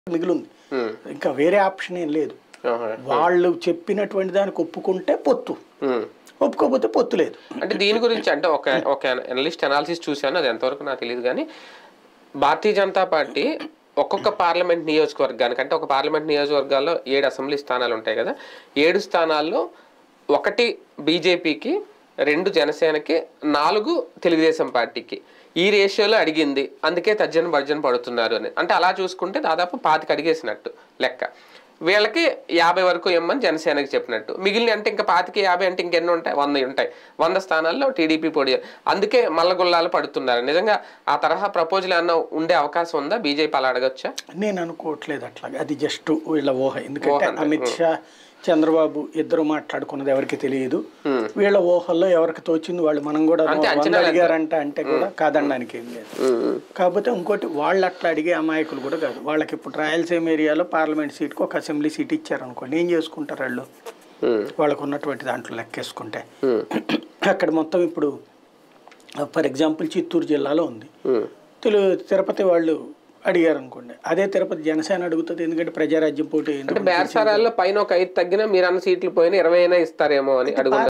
మిగిలింది ఉమ్, ఇంకా వేరే ఆప్షన్ ఏం లేదు ఆహా. వాళ్ళు చెప్పినటువంటి దానికి ఒప్పుకుంటే పొత్తు ఉమ్. ఒప్పుకోకపోతే పొత్తు లేదు అంటే దీని గురించి అంటే ఒక ఒక అనలిస్ట్ అనాలిసిస్ చూశాను అది ఎంతవరకు నాకు తెలియదు కానీ భారతీయ జనతా పార్టీ ఒక్కొక్క పార్లమెంట్ నియోజకవర్గానికి అంటే ఒక పార్లమెంట్ నియోజకవర్గాల్లో ఏడు అసెంబ్లీ స్థానాలు ఉంటాయి కదా ఏడు స్థానాల్లో ఒకటి బీజేపీకి రెండు జనసేనకి నాలుగు తెలుగుదేశం పార్టీకి ఈ రేషియోలో అడిగింది అందుకే తర్జన భర్జన పడుతున్నారు అని అంటే అలా చూసుకుంటే దాదాపు పాతికి అడిగేసినట్టు లెక్క వీళ్ళకి యాభై వరకు ఇమ్మని జనసేనకి చెప్పినట్టు మిగిలిన అంటే ఇంకా పాతికి యాభై అంటే ఇంకెన్ని ఉంటాయి వంద ఉంటాయి వంద స్థానాల్లో టీడీపీ పొడి అందుకే మల్లగుల్లాలు పడుతున్నారు నిజంగా ఆ తరహా ప్రపోజల్ ఏమన్నా ఉండే అవకాశం ఉందా బీజేపీ అలా అడగచ్చా నేను అనుకోవట్లేదు అట్లాగా అది జస్ట్ వీళ్ళ ఊహ ఎందుకంటే ఊహ అంటే, అమిత్ షా చంద్రబాబు ఇద్దరు మాట్లాడుకున్నది ఎవరికి తెలియదు వీళ్ళ ఊహల్లో ఎవరికి తోచింది వాళ్ళు మనం కూడా అంతే, వంద అంచనాలు అడిగారంట అంటే కూడా కాదనడానికి ఏం లేదు కాకపోతే ఇంకోటి వాళ్ళు అట్లా అడిగే అమాయకులు కూడా కాదు వాళ్ళకి ఇప్పుడు రాయలసీమ ఏరియాలో పార్లమెంట్ సీట్కి ఒక అసెంబ్లీ సీట్ ఇచ్చారనుకోండి ఏం చేసుకుంటారు వాళ్ళు వాళ్ళకు ఉన్నటువంటి దాంట్లో లెక్కేసుకుంటే అక్కడ మొత్తం ఇప్పుడు ఫర్ ఎగ్జాంపుల్ చిత్తూరు జిల్లాలో ఉంది తెలు తిరుపతి వాళ్ళు అడిగారు అనుకోండి అదే తిరుపతి జనసేన అడుగుతుంది ఎందుకంటే ప్రజారాజ్యం పోటీ అంటే బేరసారాల్లో పైన ఒక ఐదు తగ్గినా మీరు అన్న సీట్లు పోయినా ఇరవై అయినా ఇస్తారేమో అని అడుగుతున్నారు